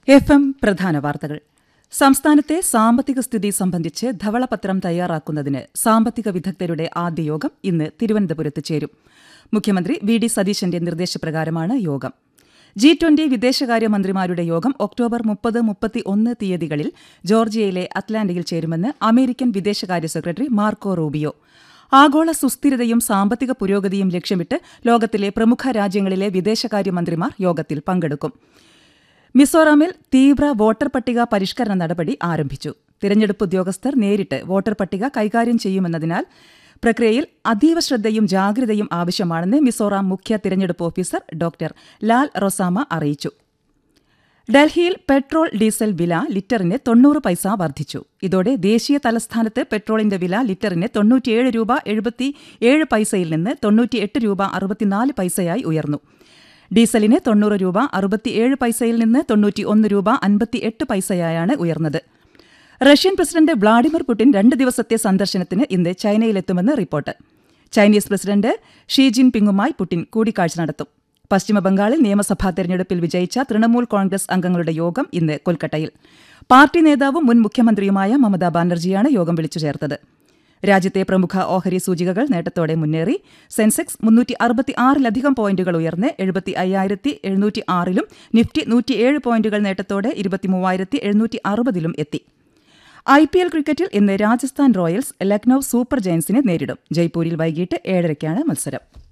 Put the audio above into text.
F M പ്രധാന വാർത്തകൾ സംസ്ഥാനത്തെ സാമ്പത്തിക സ്ഥിതി സംബന്ധിച്ച് ധവളപത്രം തയ്യാറാക്കുന്നതിന് സാമ്പത്തിക വിദഗ്ധരുടെ ആദ്യ യോഗം ഇന്ന് തിരുവനന്തപുരത്ത് ചേരും മുഖ്യമന്ത്രി വി ഡി സതീശന്റെ നിർദ്ദേശപ്രകാരമാണ് യോഗം ജി ട്വന്റി വിദേശകാര്യമന്ത്രിമാരുടെ യോഗം ഒക്ടോബർ മുപ്പത് മുപ്പത്തി ഒന്ന് തീയതികളിൽ ജോർജിയയിലെ അറ്റ്ലാന്റയിൽ ചേരുമെന്ന് അമേരിക്കൻ വിദേശകാര്യ സെക്രട്ടറി മാർക്കോ റൂബിയോ ആഗോള സുസ്ഥിരതയും സാമ്പത്തിക പുരോഗതിയും ലക്ഷ്യമിട്ട് ലോകത്തിലെ പ്രമുഖ രാജ്യങ്ങളിലെ വിദേശകാര്യമന്ത്രിമാർ യോഗത്തിൽ പങ്കെടുക്കും മിസോറാമിൽ തീവ്ര വോട്ടർ പട്ടിക പരിഷ്കരണ നടപടി ആരംഭിച്ചു തിരഞ്ഞെടുപ്പ് ഉദ്യോഗസ്ഥർ നേരിട്ട് വോട്ടർ പട്ടിക കൈകാര്യം ചെയ്യുമെന്നതിനാൽ പ്രക്രിയയിൽ അതീവ ശ്രദ്ധയും ജാഗ്രതയും ആവശ്യമാണെന്ന് മിസോറാം മുഖ്യ തിരഞ്ഞെടുപ്പ് ഓഫീസർ ഡോക്ടർ ലാൽ റൊസാമ അറിയിച്ചു ഡൽഹിയിൽ പെട്രോൾ ഡീസൽ വില ലിറ്ററിന് തൊണ്ണൂറ് പൈസ വർദ്ധിച്ചു ഇതോടെ ദേശീയ തലസ്ഥാനത്ത് പെട്രോളിന്റെ വില ലിറ്ററിന് തൊണ്ണൂറ്റിയേഴ് രൂപ എഴുപത്തി ഏഴ് പൈസയിൽ നിന്ന് തൊണ്ണൂറ്റിയെട്ട് രൂപ അറുപത്തിനാല് പൈസയായി ഉയർന്നു ഡീസലിന് തൊണ്ണൂറ് രൂപ അറുപത്തിയേഴ് പൈസയിൽ നിന്ന് തൊണ്ണൂറ്റി ഒന്ന് രൂപ അൻപത്തിയെട്ട് പൈസയായാണ് ഉയർന്നത് റഷ്യൻ പ്രസിഡന്റ് വ്ളാഡിമിർ പുടിൻ രണ്ട് ദിവസത്തെ സന്ദർശനത്തിന് ഇന്ന് ചൈനയിലെത്തുമെന്ന് റിപ്പോർട്ട് ചൈനീസ് പ്രസിഡന്റ് ഷീ ജിൻ പിങ്ങുമായി പുടിൻ കൂടിക്കാഴ്ച നടത്തും പശ്ചിമബംഗാളിൽ നിയമസഭാ തെരഞ്ഞെടുപ്പിൽ വിജയിച്ച തൃണമൂൽ കോൺഗ്രസ് അംഗങ്ങളുടെ യോഗം ഇന്ന് കൊൽക്കട്ടയിൽ പാർട്ടി നേതാവും മുൻ മുഖ്യമന്ത്രിയുമായ മമതാ ബാനർജിയാണ് യോഗം വിളിച്ചു ചേർത്തത് രാജ്യത്തെ പ്രമുഖ ഓഹരി സൂചികകൾ നേട്ടത്തോടെ മുന്നേറി സെൻസെക്സ് മുന്നൂറ്റി അറുപത്തി ആറിലധികം പോയിന്റുകൾ ഉയർന്ന് എഴുപത്തി അയ്യായിരത്തി എഴുന്നൂറ്റി ആറിലും നിഫ്റ്റി നൂറ്റിയേഴ് പോയിന്റുകൾ നേട്ടത്തോടെ ഇരുപത്തിമൂവായിരത്തി എഴുന്നൂറ്റി അറുപതിലും എത്തി ഐ പി എൽ ക്രിക്കറ്റിൽ ഇന്ന് രാജസ്ഥാൻ റോയൽസ് ലക്നൌ സൂപ്പർ ജയൻസിനെ നേരിടും ജയ്പൂരിൽ വൈകിട്ട് ഏഴരയ്ക്കാണ് മത്സരം